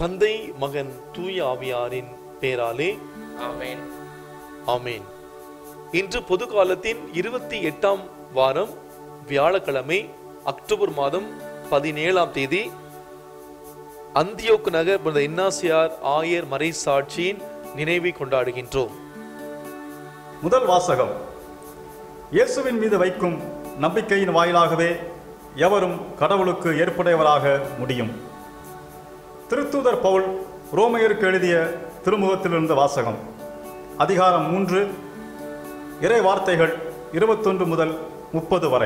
தந்தை மகன் தூய ஆவியாரின் பேராலே ஆமென் ஆமேன் இன்று பொது காலத்தின் இருபத்தி எட்டாம் வாரம் வியாழக்கிழமை அக்டோபர் மாதம் பதினேழாம் தேதி அந்தியோக்கு நகர் புனித இன்னாசியார் ஆயர் மறை சாட்சியின் நினைவை கொண்டாடுகின்றோம் முதல் வாசகம் இயேசுவின் மீது வைக்கும் நம்பிக்கையின் வாயிலாகவே எவரும் கடவுளுக்கு ஏற்புடையவராக முடியும் திருத்தூதர் பவுல் ரோமையருக்கு எழுதிய திருமுகத்திலிருந்த வாசகம் அதிகாரம் மூன்று இறை வார்த்தைகள் இருபத்தொன்று முதல் முப்பது வரை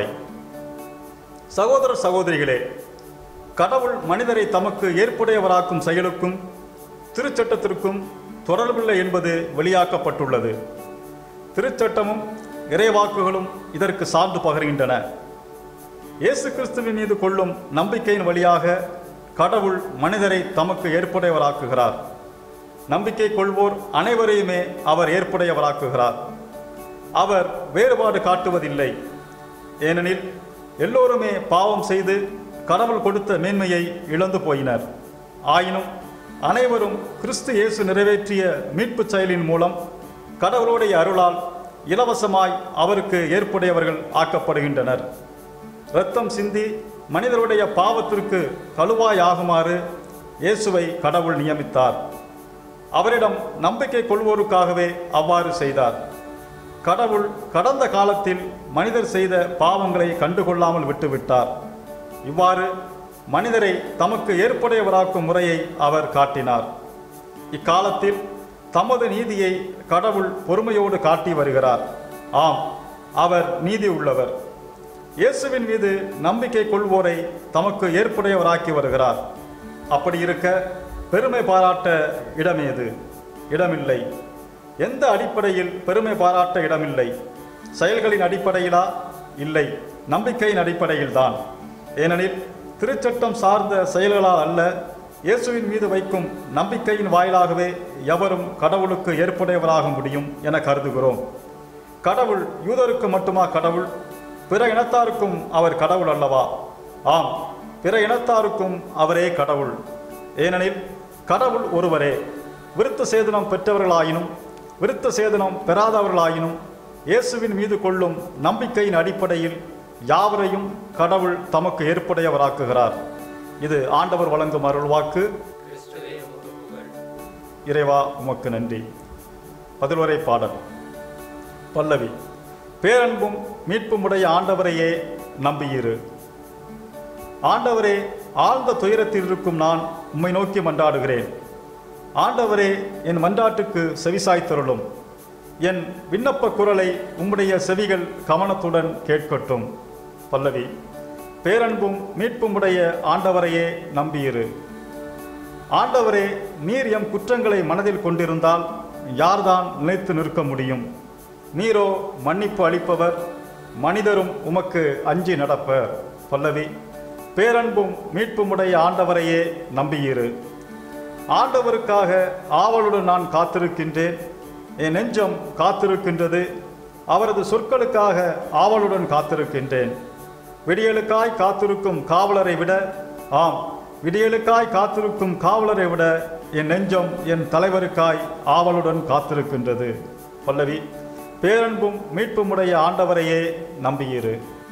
சகோதர சகோதரிகளே கடவுள் மனிதரை தமக்கு ஏற்புடையவராக்கும் செயலுக்கும் திருச்சட்டத்திற்கும் தொடர்பில்லை என்பது வெளியாக்கப்பட்டுள்ளது திருச்சட்டமும் இறைவாக்குகளும் இதற்கு சான்று பகர்கின்றன இயேசு கிறிஸ்துவின் மீது கொள்ளும் நம்பிக்கையின் வழியாக கடவுள் மனிதரை தமக்கு ஏற்புடையவராக்குகிறார் நம்பிக்கை கொள்வோர் அனைவரையுமே அவர் ஏற்புடையவராக்குகிறார் அவர் வேறுபாடு காட்டுவதில்லை ஏனெனில் எல்லோருமே பாவம் செய்து கடவுள் கொடுத்த மேன்மையை இழந்து போயினர் ஆயினும் அனைவரும் கிறிஸ்து இயேசு நிறைவேற்றிய மீட்புச் செயலின் மூலம் கடவுளுடைய அருளால் இலவசமாய் அவருக்கு ஏற்புடையவர்கள் ஆக்கப்படுகின்றனர் இரத்தம் சிந்தி மனிதருடைய பாவத்திற்கு கழுவாய் ஆகுமாறு இயேசுவை கடவுள் நியமித்தார் அவரிடம் நம்பிக்கை கொள்வோருக்காகவே அவ்வாறு செய்தார் கடவுள் கடந்த காலத்தில் மனிதர் செய்த பாவங்களை கண்டுகொள்ளாமல் விட்டுவிட்டார் இவ்வாறு மனிதரை தமக்கு ஏற்புடையவராக்கும் முறையை அவர் காட்டினார் இக்காலத்தில் தமது நீதியை கடவுள் பொறுமையோடு காட்டி வருகிறார் ஆம் அவர் நீதி உள்ளவர் இயேசுவின் மீது நம்பிக்கை கொள்வோரை தமக்கு ஏற்புடையவராக்கி வருகிறார் அப்படி இருக்க பெருமை பாராட்ட இடமேது இடமில்லை எந்த அடிப்படையில் பெருமை பாராட்ட இடமில்லை செயல்களின் அடிப்படையிலா இல்லை நம்பிக்கையின் அடிப்படையில்தான் ஏனெனில் திருச்சட்டம் சார்ந்த செயல்களால் அல்ல இயேசுவின் மீது வைக்கும் நம்பிக்கையின் வாயிலாகவே எவரும் கடவுளுக்கு ஏற்புடையவராக முடியும் என கருதுகிறோம் கடவுள் யூதருக்கு மட்டுமா கடவுள் பிற இனத்தாருக்கும் அவர் கடவுள் அல்லவா ஆம் பிற இனத்தாருக்கும் அவரே கடவுள் ஏனெனில் கடவுள் ஒருவரே விருத்த சேதனம் பெற்றவர்களாயினும் விருத்த சேதனம் பெறாதவர்களாயினும் இயேசுவின் மீது கொள்ளும் நம்பிக்கையின் அடிப்படையில் யாவரையும் கடவுள் தமக்கு ஏற்புடையவராக்குகிறார் இது ஆண்டவர் வழங்கும் அருள்வாக்கு கிறிஸ்துவே உமக்கு புகழ் இறைவா உமக்கு நன்றி பதில்வரை பாடல் பல்லவி பேரன்பும் மீட்புமுடைய ஆண்டவரையே நம்பியிரு ஆண்டவரே ஆழ்ந்த துயரத்தில் இருக்கும் நான் உம்மை நோக்கி மன்றாடுகிறேன் ஆண்டவரே என் மன்றாட்டுக்கு செவிசாய்த்தருளும் என் விண்ணப்ப குரலை உம்முடைய செவிகள் கவனத்துடன் கேட்கட்டும் பல்லவி பேரன்பும் மீட்புமுடைய ஆண்டவரையே நம்பியிரு ஆண்டவரே நீர் எம் குற்றங்களை மனதில் கொண்டிருந்தால் யார்தான் நிலைத்து நிற்க முடியும் நீரோ மன்னிப்பு அளிப்பவர் மனிதரும் உமக்கு அஞ்சி நடப்பர் பல்லவி பேரன்பும் மீட்புமுடைய ஆண்டவரையே நம்பியிரு ஆண்டவருக்காக ஆவலுடன் நான் காத்திருக்கின்றேன் என் நெஞ்சம் காத்திருக்கின்றது அவரது சொற்களுக்காக ஆவலுடன் காத்திருக்கின்றேன் விடியலுக்காய் காத்திருக்கும் காவலரை விட ஆம் விடியலுக்காய் காத்திருக்கும் காவலரை விட என் நெஞ்சம் என் தலைவருக்காய் ஆவலுடன் காத்திருக்கின்றது பல்லவி பேரன்பும் மீட்புமுடைய ஆண்டவரையே நம்பியிரு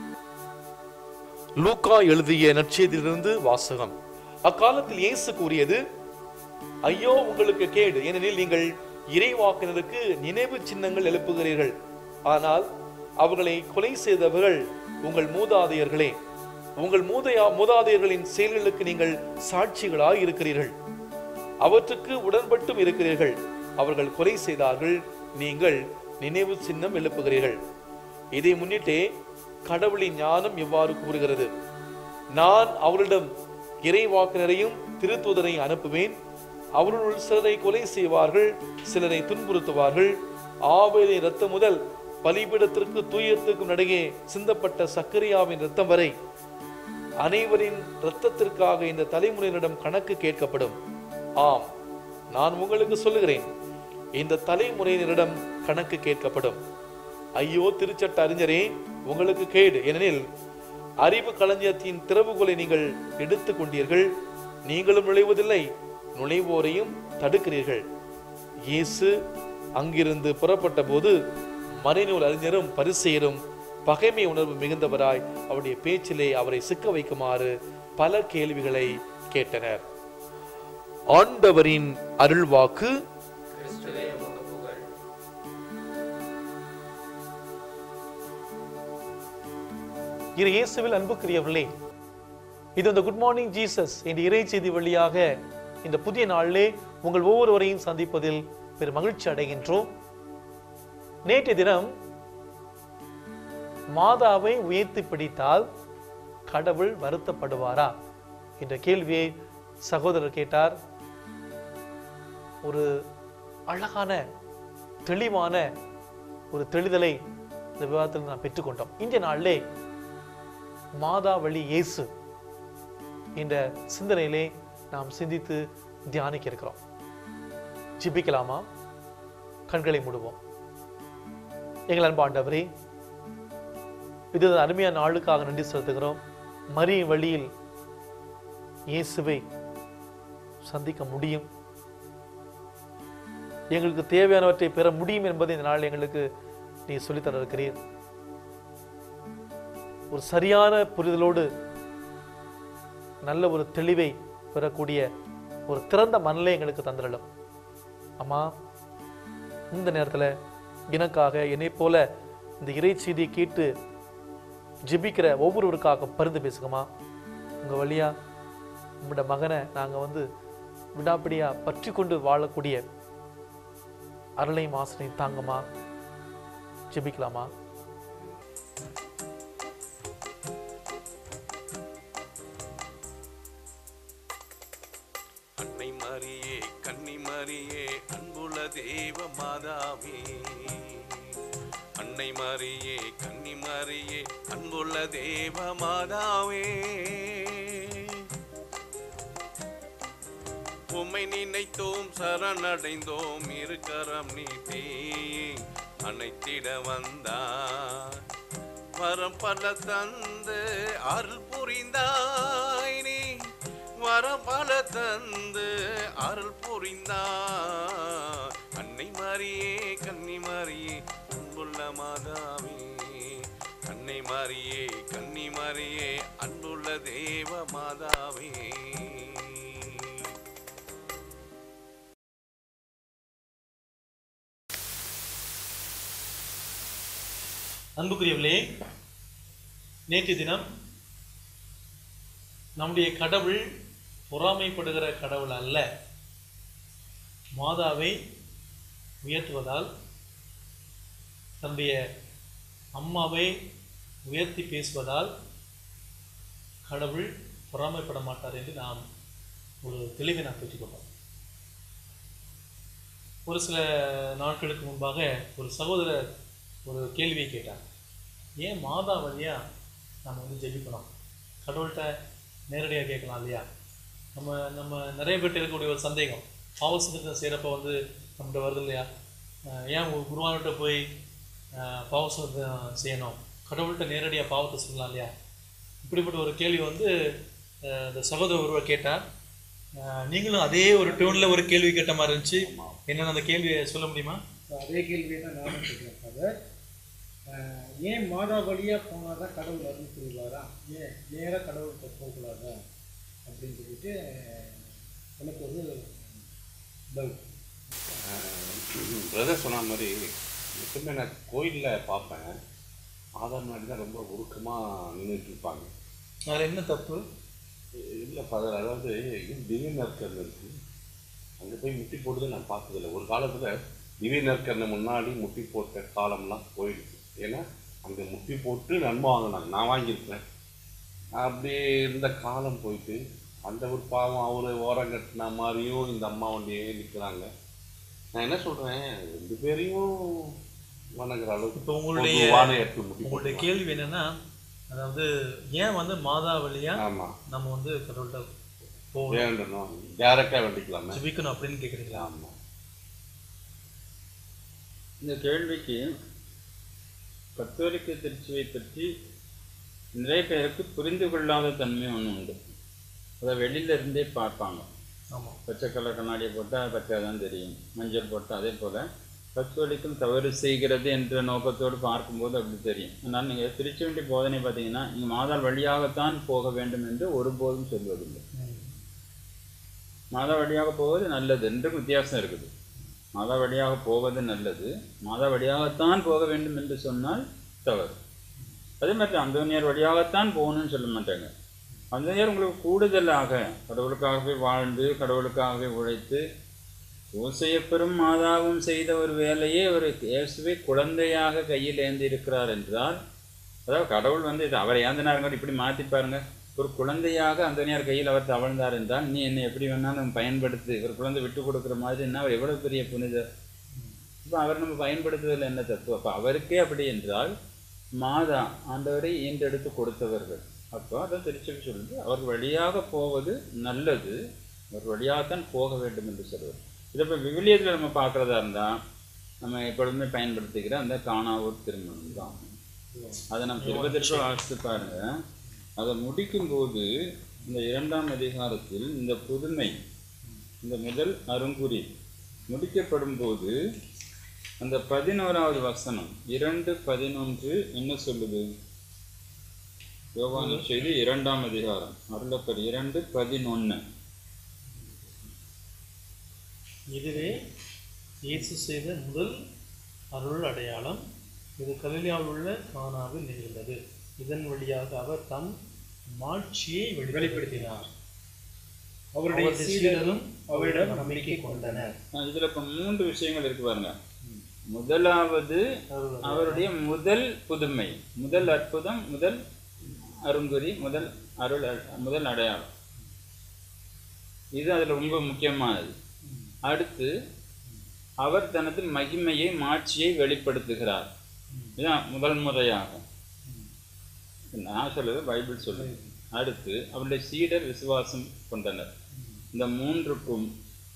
லூக்கா எழுதிய நற்செய்தியிலிருந்து வாசகம் அக்காலத்தில் இயேசு கூறியது ஐயோ உங்களுக்கு கேடு ஏனெனில் நீங்கள் இறைவாக்கினருக்கு நினைவு சின்னங்கள் எழுப்புகிறீர்கள் ஆனால் அவர்களை கொலை செய்தவர்கள் உங்கள் மூதாதையர்களே உங்கள் மூதையா மூதாதையர்களின் செயல்களுக்கு நீங்கள் சாட்சிகளாய் இருக்கிறீர்கள் அவற்றுக்கு உடன்பட்டும் இருக்கிறீர்கள் அவர்கள் கொலை செய்தார்கள் நீங்கள் நினைவு சின்னம் எழுப்புகிறீர்கள் இதை முன்னிட்டே கடவுளின் ஞானம் எவ்வாறு கூறுகிறது நான் அவரிடம் இறைவாக்கினரையும் திருத்தூதரையும் அனுப்புவேன் அவர்களுள் சிலரை கொலை செய்வார்கள் சிலரை துன்புறுத்துவார்கள் ஆவேலின் இரத்தம் முதல் பலிபீடத்திற்கு தூயத்துக்கும் நடுவே சிந்தப்பட்ட சக்கரியாவின் இரத்தம் வரை அனைவரின் இரத்தத்திற்காக இந்த தலைமுறையினரிடம் கணக்கு கேட்கப்படும் ஆம் நான் உங்களுக்கு சொல்லுகிறேன் இந்த தலைமுறையினரிடம் கணக்கு கேட்கப்படும் ஐயோ திருச்சட்ட அறிஞரே உங்களுக்கு கேடு ஏனெனில் அறிவு களஞ்சியத்தின் திறவுகோலை நீங்கள் எடுத்துக் கொண்டீர்கள் நீங்களும் நுழைவதில்லை நுழைவோரையும் தடுக்கிறீர்கள் இயேசு அங்கிருந்து புறப்பட்ட போது மறைநூல் அறிஞரும் பரிசெயரும் பகைமை உணர்வு மிகுந்தவராய் அவருடைய பேச்சிலே அவரை சிக்க வைக்குமாறு பல கேள்விகளை கேட்டனர் ஆண்டவரின் அருள்வாக்கு கிறிஸ்துவே உமக்கு புகழ் இரு இயேசுவில் அன்புக்குரியவர்களே இது இந்த குட் மார்னிங் ஜீசஸ் என்ற இறை செய்தி வழியாக இந்த புதிய நாளிலே உங்கள் ஒவ்வொருவரையும் சந்திப்பதில் பெரும் மகிழ்ச்சி அடைகின்றோம் நேற்றைய தினம் மாதாவை உயர்த்தி பிடித்தால் கடவுள் வருத்தப்படுவாரா என்ற கேள்வியை சகோதரர் கேட்டார் ஒரு அழகான தெளிவான ஒரு தெளிதலை இந்த விவாதத்தில் நாம் பெற்றுக்கொண்டோம் இன்றைய நாளிலே மாதா வழி இயேசு என்ற சிந்தனையிலே நாம் சிந்தித்து தியானிக்க இருக்கிறோம் ஜிபிக்கலாமா கண்களை மூடுவோம் எங்கள் அன்பு ஆண்டவரே இது ஒரு அருமையான நாளுக்காக நன்றி செலுத்துகிறோம் மரிய வழியில் இயேசுவை சந்திக்க முடியும் எங்களுக்கு தேவையானவற்றை பெற முடியும் என்பதை இந்த நாள் எங்களுக்கு நீ சொல்லித்தர இருக்கிறீர் ஒரு சரியான புரிதலோடு நல்ல ஒரு தெளிவை பெறக்கூடிய ஒரு திறந்த மனலை எங்களுக்கு தந்துடலும் அம்மா இந்த நேரத்தில் எனக்காக என்னை போல இந்த இறை செய்தியை கேட்டு ஜெபிக்கிற ஒவ்வொருவருக்காக பரிந்து பேசுங்கம்மா உங்கள் வழியா உங்களோட மகனை நாங்கள் வந்து விடாப்பிடியா பற்றி கொண்டு வாழக்கூடிய அருளையும் ஆசனையும் தாங்கம்மா ஜெபிக்கலாமா அன்னை மரியே கன்னி மரியே அன்புள்ள தேவ மாதாவே அன்னை மரியே கன்னி மரியே அன்புள்ள தேவ மாதாவே உம்மை நினைத்தோம் சரணடைந்தோம் இருக்கரம் நீட்டே அனைத்திட வந்தார் வரம் பல தந்து அருள் புரிந்தாய் நீ வரம் பல தந்து அருள் புரிந்தாய் அன்னை மாரியே கன்னி மாரியே அன்புள்ள மாதாவே அன்னை மாரியே கன்னி மாரியே அன்புள்ள தேவ மாதாவே அன்புக்குரியவர்களே நேற்று தினம் நம்முடைய கடவுள் பொறாமைப்படுகிற கடவுள் அல்ல மாதாவை உயர்த்துவதால் தன்னுடைய அம்மாவை உயர்த்தி பேசுவதால் கடவுள் பொறாமைப்பட மாட்டார் என்று நாம் ஒரு தெளிவை நாம் பெற்றுக்கொண்டோம் ஒரு சில நாட்களுக்கு முன்பாக ஒரு சகோதரர் ஒரு கேள்வியை கேட்டார் ஏன் மாதா வழியா நம்ம வந்து ஜெபிக்கணும் கடவுள்கிட்ட நேரடியாக கேட்கலாம் இல்லையா நம்ம நம்ம நிறைய பேர்ட்ட இருக்கக்கூடிய ஒரு சந்தேகம் பாவசத்தை செய்கிறப்ப வந்து நம்மகிட்ட வருது இல்லையா அஹ் ஏன் ஒரு குருவான்கிட்ட போய் பாவசத்தை செய்யணும் கடவுள்கிட்ட நேரடியாக பாவத்தை சொல்லலாம் இல்லையா இப்படிப்பட்ட ஒரு கேள்வி வந்து அஹ் இந்த சகோதரர் ஒருவர் கேட்டார் அஹ் நீங்களும் அதே ஒரு டோனில் ஒரு கேள்வி கேட்ட மாதிரி இருந்துச்சு என்னென்ன அந்த கேள்வியை சொல்ல முடியுமா அதே கேள்வியை தான் நானும் கேட்குறேன் ஃபாதர் அஹ் ஏன் மாதா வழியாக போனால் தான் கடவுள் அருள் புரிவாரா ஏன் நேராக கடவுள்கிட்ட போகக்கூடாதா அப்படின்னு சொல்லிட்டு எனக்கு ஒரு டவுட் பிரதர் சொன்ன மாதிரி எப்பவுமே நான் கோயிலில் பார்ப்பேன் ஆதார் மாதிரி தான் ரொம்ப உருக்கமாக நின்றுட்டு இருப்பாங்க அதில் என்ன தப்பு இல்லை ஃபாதர் அதாவது திவ்ய நற்கரணை இருக்கு அங்கே போய் முட்டி போட்டது நான் பார்த்ததில்ல ஒரு காலத்தில் திவ்ய நற்கரணை முன்னாடி முட்டி போட்ட காலம்லாம் போயிடுச்சு ஏன்னா அங்கே முட்டி போட்டு நன்மை வாங்கினாங்க நான் வாங்கியிருக்கிறேன் அப்படி இருந்த காலம் போயிட்டு அந்த ஒரு பாவம் அவர் ஓரம் கட்டின மாதிரியும் இந்த அம்மா வண்டியே நிற்கிறாங்க நான் என்ன சொல்கிறேன் ரெண்டு பேரையும் வணங்குற அளவுக்கு இப்போ உங்களுடைய பொதுவான இடத்துல முட்டி உங்களுடைய போட்டு கேள்வி என்னன்னா அதாவது ஏன் வந்து மாதா வழியா ஆமாம் நம்ம வந்து கடவுள்கிட்ட போகணும் வேண்டணும் டேரெக்டாக வேண்டிக்கலாமே ஜெபிக்கணும் அப்படின்னு கேட்குறீங்களா ஆமாம் இந்த கேள்விக்கு கத்தோலிக்க திருச்சுவை பற்றி நிறைய பேருக்கு புரிந்து கொள்ளாத தன்மை ஒன்று உண்டு அதை வெளியில இருந்தே பார்ப்பாங்க ஆமாம் பச்சை கலர் கண்ணாடியை போட்டால் பச்சை தான் தெரியும் மஞ்சள் போட்டால் அதே போல் கத்தோலிக்கும் தவறு செய்கிறது என்ற நோக்கத்தோடு பார்க்கும்போது அப்படி தெரியும் அதனால் நீங்கள் திருச்செண்டி போதனை பார்த்தீங்கன்னா நீங்கள் மாதாள் வழியாகத்தான் போக வேண்டும் என்று ஒருபோதும் சொல்வதில்லை மாதா வழியாக போவது நல்லது என்று வித்தியாசம் இருக்குது மாதா வழியாக போவது நல்லது மாதா வழியாகத்தான் போக வேண்டும் என்று சொன்னால் தவறு அதே மாதிரி அந்தோனியார் வழியாகத்தான் போகணும்னு சொல்ல மாட்டாங்க அந்தோனியார் உங்களுக்கு கூடுதலாக கடவுளுக்காகவே வாழ்ந்து கடவுளுக்காகவே உழைத்து யோசையப்பெரும் மாதாவும் செய்த ஒரு வேலையே ஒரு இயேசுவை குழந்தையாக கையில் ஏந்தி இருக்கிறார் என்றால் அதாவது கடவுள் வந்து இது அவரை ஏந்தினாருங்க இப்படி மாற்றி பாருங்க ஒரு குழந்தையாக அந்தனியார் கையில் அவர் தவழ்ந்தார் என்றால் நீ என்னை எப்படி வேணாலும் பயன்படுத்து ஒரு குழந்தை விட்டு கொடுக்குற மாதிரி என்ன அவர் எவ்வளவு பெரிய புனிதர் இப்போ அவர் நம்ம பயன்படுத்துவதில் என்ன தத்துவம் அப்போ அவருக்கே அப்படி என்றால் மாதா ஆண்டவரை ஈண்டெடுத்து கொடுத்தவர்கள் அப்போ அதான் திருச்சி சொல்லுது அவர் வழியாக போவது நல்லது அவர் வழியாகத்தான் போக வேண்டும் என்று சொல்வது இதை இப்போ விவிலியத்தில் நம்ம பார்க்குறதா இருந்தால் நம்ம எப்பொழுதுமே பயன்படுத்திக்கிற அந்த காணாவூர் திருமணம் தான் அதை நம்ம திரும்ப திரும்ப வாசித்து பாருங்க அதை முடிக்கும்போது இந்த இரண்டாம் அதிகாரத்தில் இந்த புதுமை இந்த முதல் அருங்குறி முடிக்கப்படும் போது அந்த பதினோராவது வசனம் இரண்டு பதினொன்று என்ன சொல்லுது யோவான செய்தி இரண்டாம் அதிகாரம் அருளப்பர் இரண்டு பதினொன்று இதுவே இயேசு செய்த முதல் அருள் அடையாளம் இது கலிலியாவில் உள்ள கானாவில் நிகழ்ந்தது இதன் வழியாக அவர் தம் மாட்சியை வெளிப்படுத்தினார் அவருடைய அவருடைய சீடரும் சீடரும் அவரிடம் நம்பிக்கை கொண்டனர் இதுல இப்ப மூன்று விஷயங்கள் இருக்கு பாருங்க முதலாவது அருள் அவருடைய முதல் புதுமை முதல் அற்புதம் முதல் அருங்குறி முதல் அருள் அ- முதல் அடையாளம் இது அதுல ரொம்ப முக்கியமானது அடுத்து அவர் தனது மகிமையை மாட்சியை வெளிப்படுத்துகிறார் இதுதான் முதல் முறையாக நான் சொல்லுது பைபிள் சொல்லுது அடுத்து அவருடைய சீடர் விசுவாசம் கொண்டனர் இந்த மூன்றுக்கும்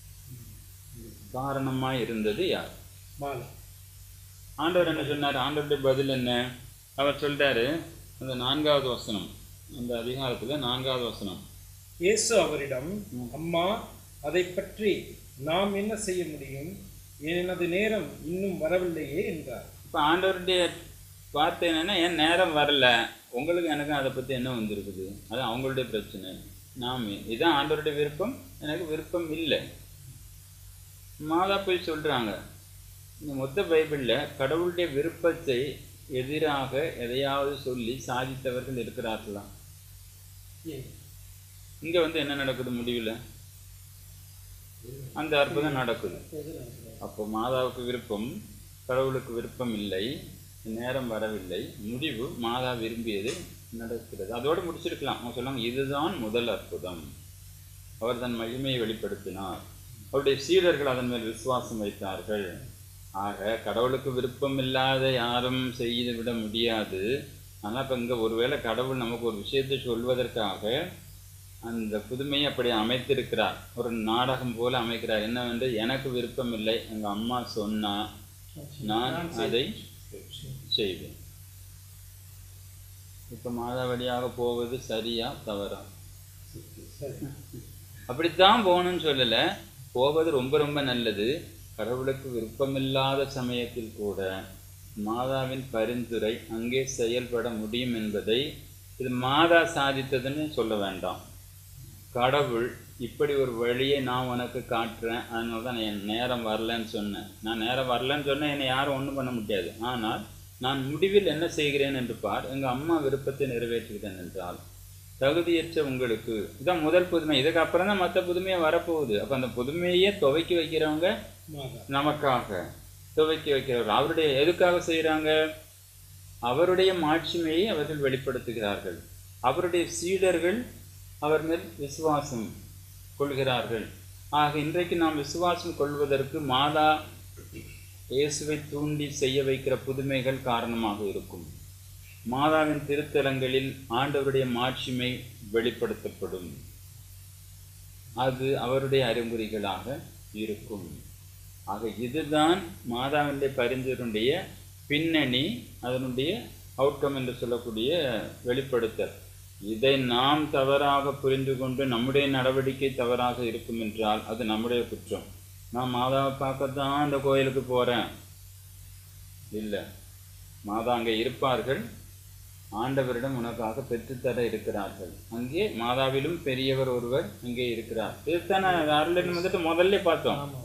காரணமாய் இருந்தது யார் மாலை ஆண்டவர் என்ன சொன்னார் ஆண்டவருடைய பதில் என்ன அவர் சொல்றாரு அந்த நான்காவது வசனம் அந்த அதிகாரத்துல நான்காவது வசனம் இயேசு அவரிடம் அம்மா அதை பற்றி நாம் என்ன செய்ய முடியும் எனது நேரம் இன்னும் வரவில்லையே என்றார் இப்போ ஆண்டவருடைய வார்த்தை என்னன்னா என் நேரம் வரல உங்களுக்கு எனக்கும் அதை பற்றி என்ன வந்திருக்குது அது அவங்களுடைய பிரச்சனை நாம் இதான் ஆண்டவருடைய விருப்பம் எனக்கு விருப்பம் இல்லை மாதா போய் சொல்கிறாங்க இந்த மொத்த பைபிளில் கடவுளுடைய விருப்பத்தை எதிராக எதையாவது சொல்லி சாதித்தவர்கள் இருக்கிறார்களாம் இங்கே வந்து என்ன நடக்குது முடிவில் அந்த அற்புதம் நடக்குது அப்போ மாதாவுக்கு விருப்பம் கடவுளுக்கு விருப்பம் இல்லை நேரம் வரவில்லை முடிவு மாதா விரும்பியது நடக்கிறது அதோடு முடிச்சிருக்கலாம் அவங்க சொன்னாங்க இதுதான் முதல் அற்புதம் அவர் தன் மகிமையை வெளிப்படுத்தினார் அவருடைய சீடர்கள் அதன் மேல் விசுவாசம் வைத்தார்கள் ஆக கடவுளுக்கு விருப்பம் இல்லாத யாரும் செய்து விட முடியாது ஆனால் இப்போ இங்கே ஒருவேளை கடவுள் நமக்கு ஒரு விஷயத்தை சொல்வதற்காக அந்த புதுமையை அப்படி அமைத்திருக்கிறார் ஒரு நாடகம் போல அமைக்கிறார் என்னவென்று எனக்கு விருப்பம் இல்லை எங்கள் அம்மா சொன்னா நான் அதை செய்வேன் இப்போ மாதா வழியாக போவது சரியா தவறா அப்படித்தான் போகணும்னு சொல்லலை போவது ரொம்ப ரொம்ப நல்லது கடவுளுக்கு விருப்பமில்லாத சமயத்தில் கூட மாதாவின் பரிந்துரை அங்கே செயல்பட முடியும் என்பதை இது மாதா சாதித்ததுன்னு சொல்ல வேண்டாம் கடவுள் இப்படி ஒரு வழியை நான் உனக்கு காட்டுறேன் அதனால தான் என் நேரம் வரலன்னு சொன்னேன் நான் நேரம் வரலன்னு சொன்னேன் என்னை யாரும் ஒன்றும் பண்ண முடியாது ஆனால் நான் முடிவில் என்ன செய்கிறேன் என்று பார் எங்கள் அம்மா விருப்பத்தை நிறைவேற்றுகிறேன் என்றால் தகுதியற்ற உங்களுக்கு இதான் முதல் புதுமை இதுக்கு அப்புறம் தான் மற்ற புதுமையாக வரப்போகுது அப்போ அந்த புதுமையே துவைக்கி வைக்கிறவங்க மாதா நமக்காக துவக்கி வைக்கிறவர் அவருடைய எதுக்காக செய்கிறாங்க அவருடைய மாட்சிமையை அவர்கள் வெளிப்படுத்துகிறார்கள் அவருடைய சீடர்கள் அவர் மேல் விசுவாசம் கொள்கிறார்கள் ஆக இன்றைக்கு நாம் விசுவாசம் கொள்வதற்கு மாதா இயேசுவை தூண்டி செய்ய வைக்கிற புதுமைகள் காரணமாக இருக்கும் மாதாவின் திருத்தலங்களில் ஆண்டவருடைய மாட்சிமை வெளிப்படுத்தப்படும் அது அவருடைய அறிகுறிகளாக இருக்கும் ஆக இதுதான் மாதாவினுடைய பரிந்துரையுடைய பின்னணி அதனுடைய அவுட்கம் என்று சொல்லக்கூடிய வெளிப்படுத்தல் இதை நாம் தவறாக புரிந்து கொண்டு நம்முடைய நடவடிக்கை தவறாக இருக்கும் என்றால் அது நம்முடைய குற்றம் நான் மாதாவை பார்க்கத்தான் அந்த கோயிலுக்கு போகிறேன் இல்லை மாதா அங்கே இருப்பார்கள் ஆண்டவரிடம் உனக்காக பெற்றுத்தர இருக்கிறார்கள் அங்கே மாதாவிலும் பெரியவர் ஒருவர் அங்கே இருக்கிறார் இதுதானே அருளின் வந்துட்டு முதல்ல பார்த்தோம் ஆமாம்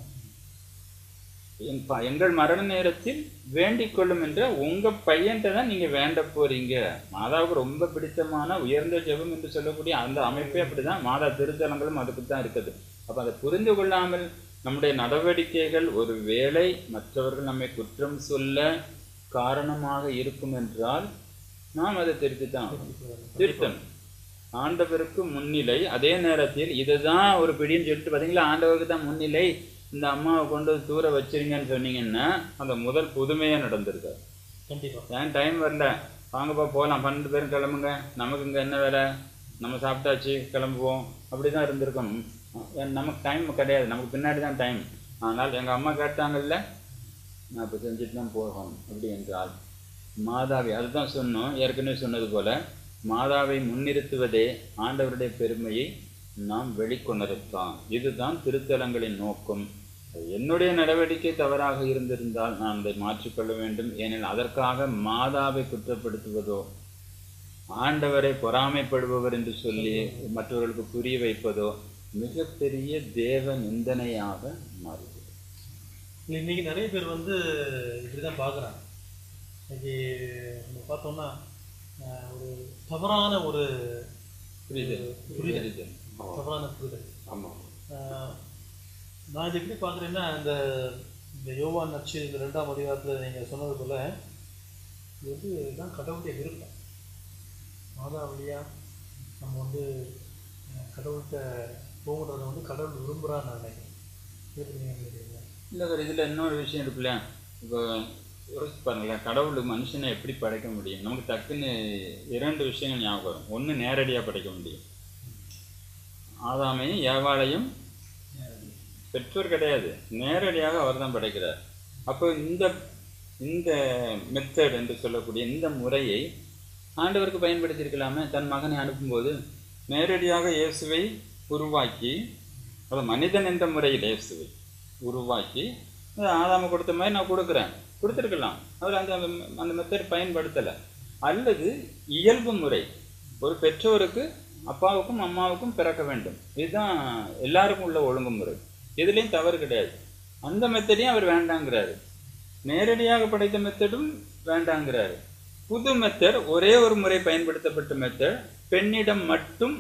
என் ப- எங்கள் மரண நேரத்தில் வேண்டிக் கொள்ளும் என்ற உங்க பையன்கிட்ட தான் நீங்க வேண்ட போறீங்க மாதாவுக்கு ரொம்ப பிடித்தமான உயர்ந்த ஜெபம் என்று சொல்லக்கூடிய அந்த அமைப்பே அப்படிதான் மாதா திருத்தலங்களும் அதுக்கு தான் இருக்குது அப்ப அதை புரிந்து கொள்ளாமல் நம்முடைய நடவடிக்கைகள் ஒரு வேளை மற்றவர்கள் நம்மை குற்றம் சொல்ல காரணமாக இருக்கும் என்றால் நாம் அதை திருத்தித்தான் ஆகணும். திருத்தணும் ஆண்டவருக்கு முன்னிலை அதே நேரத்தில் இதுதான் ஒரு பிடின்னு சொல்லிட்டு பார்த்தீங்களா ஆண்டவருக்கு தான் முன்னிலை இந்த அம்மாவை கொண்டு வந்து தூர வச்சிருங்கன்னு சொன்னீங்கன்னா அந்த முதல் புதுமையா நடந்திருக்காரு கண்டிப்பாக ஏன் டைம் வரல வாங்கப்பா போகலாம் பன்னெண்டு பேரும் கிளம்புங்க நமக்கு இங்கே என்ன வேலை நம்ம சாப்பிட்டாச்சு கிளம்புவோம் அப்படி தான் இருந்திருக்கணும் ஏன் நமக்கு டைம் கிடையாது நமக்கு பின்னாடி தான் டைம் ஆனால் எங்கள் அம்மா கேட்டாங்கல்ல நான் இப்போ செஞ்சுட்டு தான் போகணும் அப்படி என்றால் மாதாவை அதுதான் சொன்னோம் ஏற்கனவே சொன்னது போல மாதாவை முன்னிறுத்துவதே ஆண்டவருடைய பெருமையை நாம் வெளிக்கொணர்த்தான் இதுதான் திருத்தலங்களின் நோக்கம் என்னுடைய நடவடிக்கை தவறாக இருந்திருந்தால் நான் அதை மாற்றிக்கொள்ள வேண்டும் ஏனெனில் அதற்காக மாதாவை குற்றப்படுத்துவதோ ஆண்டவரை பொறாமைப்படுபவர் என்று சொல்லி மற்றவர்களுக்கு புரிய வைப்பதோ மிகப்பெரிய தேவ நிந்தனையாக மாறுகிறது இல்லை இன்னைக்கு நிறைய பேர் வந்து இப்படி தான் பார்க்குறாங்க இன்னைக்கு நம்ம பார்த்தோம்னா ஆஹ், ஒரு தவறான ஒரு புரியுதல் புரியுதல் புரியுதல் தவறான புரிதல் ஆமாம் ஆஹ், நான் இது எப்படி பார்க்குறேன்னா இந்த இந்த யோவான் நச்சு இந்த ரெண்டாம் அதிகாரத்தில் நீங்கள் சொன்னது போல் இது வந்து இதுதான் கடவுளுடைய விருப்பம் மாதா வழியா நம்ம வந்து அஹ், கடவுள்கிட்ட போகிறத வந்து கடவுள் விரும்புகிறான்னு நான் நினைக்கிறேன் எப்படி நீங்க நினைக்கிறீங்க இல்லை சார் இதில் இன்னொரு விஷயம் இருக்குல்ல இப்போ யோசிச்சு பாருங்களேன் கடவுள் மனுஷனை எப்படி படைக்க முடியும் நமக்கு டக்குன்னு இரண்டு விஷயங்கள் ஞாபகம் வரும் ஒன்று நேரடியாக படைக்க முடியும் ஆதாமையும் ஏவாளையும் பெற்றோர் கிடையாது நேரடியாக அவர் தான் படைக்கிறார் அப்போ இந்த இந்த மெத்தட் என்று சொல்லக்கூடிய இந்த முறையை ஆண்டவருக்கு பயன்படுத்தியிருக்கலாமே தன் மகனை அனுப்பும்போது நேரடியாக இயேசுவை உருவாக்கி அது மனிதன் என்ற முறையில் இயேசுவை உருவாக்கி அது ஆதாம கொடுத்த மாதிரி நான் கொடுக்குறேன் கொடுத்துருக்கலாம் அவர் அந்த அந்த மெத்தட் பயன்படுத்தலை அல்லது இயல்பு முறை ஒரு பெற்றோருக்கு அப்பாவுக்கும் அம்மாவுக்கும் பிறக்க வேண்டும் இதுதான் எல்லாருக்கும் உள்ள ஒழுங்குமுறை எதுலேயும் தவறு கிடையாது அந்த மெத்தடையும் அவர் வேண்டாங்கிறாரு நேரடியாக படைத்த மெத்தடும் வேண்டாங்கிறாரு புது மெத்தட் ஒரே ஒரு முறை பயன்படுத்தப்பட்ட மெத்தட் பெண்ணிடம் மட்டும்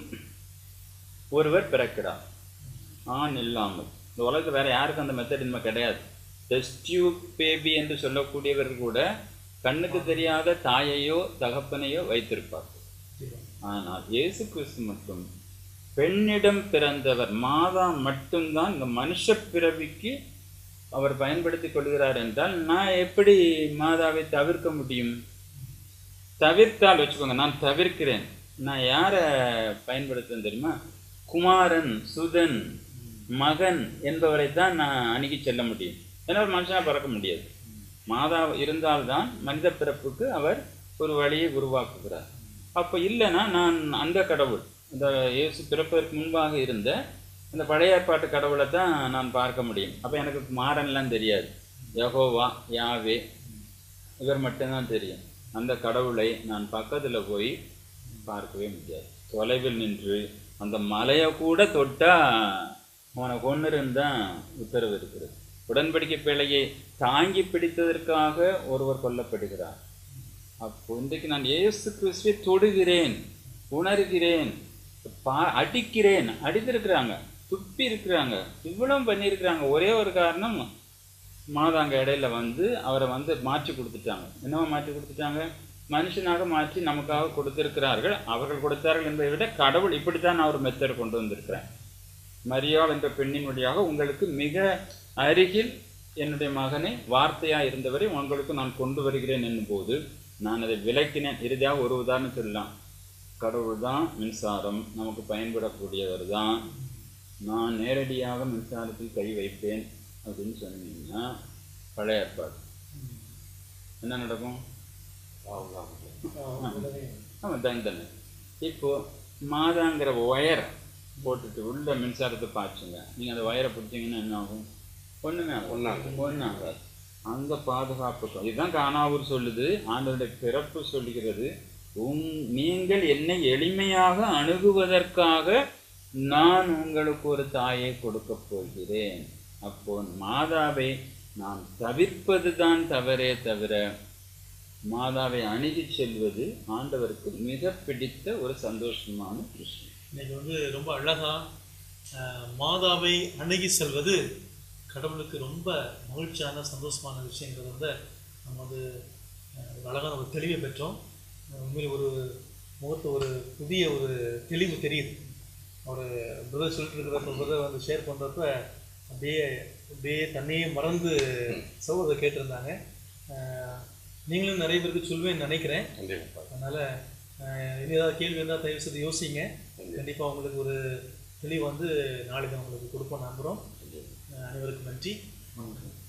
ஒருவர் பிறக்கிறார் ஆண் இல்லாமல் இந்த உலகத்தில் வேற யாருக்கும் அந்த மெத்தட் இனிமே கிடையாது டெஸ்ட் டியூப் பேபி என்று சொல்லக்கூடியவர் கூட கண்ணுக்கு தெரியாத தாயையோ தகப்பனையோ வைத்திருப்பார் ஆனால் இயேசு கிறிஸ்து மட்டும் பெண்ணிடம் பிறந்தவர் மாதா மட்டும்தான் இந்த மனுஷ பிறவிக்கு அவர் பயன்படுத்தி கொள்கிறார் என்றால் நான் எப்படி மாதாவை தவிர்க்க முடியும் தவிர்த்தால் வச்சுக்கோங்க நான் தவிர்க்கிறேன் நான் யாரை பயன்படுத்துறேன் தெரியுமா குமாரன் சுதன் மகன் என்பவரை தான் நான் அணுகி செல்ல முடியும் ஏன்னா ஒரு மனுஷனாக பிறக்க முடியாது மாதா இருந்தால்தான் மனித பிறப்புக்கு அவர் ஒரு வழியை உருவாக்குகிறார் அப்போ இல்லைன்னா நான் அந்த கடவுள் இந்த இயேசு பிறப்பதற்கு முன்பாக இருந்த அந்த பழைய ஏற்பாட்டு கடவுளை தான் நான் பார்க்க முடியும் அப்போ எனக்கு மாறன்லாம் தெரியாது யெகோவா யாவே இவர் மட்டும்தான் தெரியும் அந்த கடவுளை நான் பக்கத்தில் போய் பார்க்கவே முடியாது தொலைவில் நின்று அந்த மலையை கூட தொட்டா அவனை கொன்னுருன்னு தான் உத்தரவு இருக்கிறது உடன்படிக்கை பிழையை தாங்கி பிடித்ததற்காக ஒருவர் கொல்லப்படுகிறார் அப்போ இன்றைக்கு நான் இயேசு கிறிஸ்துவை தொடுகிறேன் உணர்கிறேன் பா அடிக்கிறேன் அடித்திருக்கிறாங்க துப்பி இருக்கிறாங்க இவ்வளவு பண்ணியிருக்கிறாங்க ஒரே ஒரு காரணம் மாதாங்க இடையில வந்து அவரை வந்து மாற்றி கொடுத்துட்டாங்க என்னவா மாற்றி கொடுத்துட்டாங்க மனுஷனாக மாற்றி நமக்காக கொடுத்திருக்கிறார்கள் அவர்கள் கொடுத்தார்கள் என்பதை விட கடவுள் இப்படித்தான் நான் ஒரு மெத்தட் கொண்டு வந்திருக்கிறேன் மரியாள் என்ற பெண்ணின் வழியாக உங்களுக்கு மிக அருகில் என்னுடைய மகனை வார்த்தையா இருந்தவரை உங்களுக்கு நான் கொண்டு வருகிறேன் என்னும்போது நான் அதை விளக்கினேன் இறுதியாக ஒரு உதாரணம் சொல்லலாம் கடவுள் தான் மின்சாரம் நமக்கு பயன்படக்கூடியவர் தான் நான் நேரடியாக மின்சாரத்தில் கை வைப்பேன் அப்படின்னு சொன்னீங்கன்னா பழைய ஏற்பாடு என்ன நடக்கும் அவ்வளோதான் ஆமாம் தனி தண்ணி இப்போ மாதாங்கிற ஒயரை போட்டுட்டு உள்ள மின்சாரத்தை பாய்ச்சுங்க நீங்க அந்த ஒயரை பிடிச்சீங்கன்னா என்ன ஆகும் ஒண்ணுமே ஆகும் ஒண்ணாகும். ஒன்றாகாது அந்த பாதுகாப்பு இதுதான் காணாவூர் சொல்லுது ஆண்டவருடைய பிறப்பு சொல்லுகிறது உங் நீங்கள் என்னை எளிமையாக அணுகுவதற்காக நான் உங்களுக்கு ஒரு தாயை கொடுக்கப் போகிறேன் அப்போ மாதாவை நாம் தவிர்ப்பது தான் தவறே தவிர மாதாவை அணுகிச் செல்வது ஆண்டவருக்கு மிக பிடித்த ஒரு சந்தோஷமான விஷயம் இன்னைக்கு வந்து ரொம்ப அழகா அஹ், மாதாவை அணுகி செல்வது கடவுளுக்கு ரொம்ப மகிழ்ச்சியான சந்தோஷமான விஷயங்கிறது வந்து நம்ம வந்து அஹ், ஒரு அழகான ஒரு தெளிவை பெற்றோம் அஹ், உண்மையில் ஒரு முகத்து ஒரு புதிய ஒரு தெளிவு தெரியுது ஒரு பிரதர் சொல்லிட்டு இருக்கிற பிரதர் வந்து ஷேர் பண்ணுறப்ப அப்படியே அப்படியே தன்னையே மறந்து சகோதரர் கேட்டிருந்தாங்க அஹ், நீங்களும் நிறைய பேருக்கு சொல்வேன்னு நினைக்கிறேன் கண்டிப்பா அதனால் இனி ஏதாவது கேள்வி இருந்தால் தயவு செய்து யோசிங்க கண்டிப்பாக உங்களுக்கு ஒரு தெளிவு வந்து நாளைக்கு உங்களுக்கு கொடுப்போம் நம்புகிறோம் அனைவருக்கும் நன்றி வணக்கம்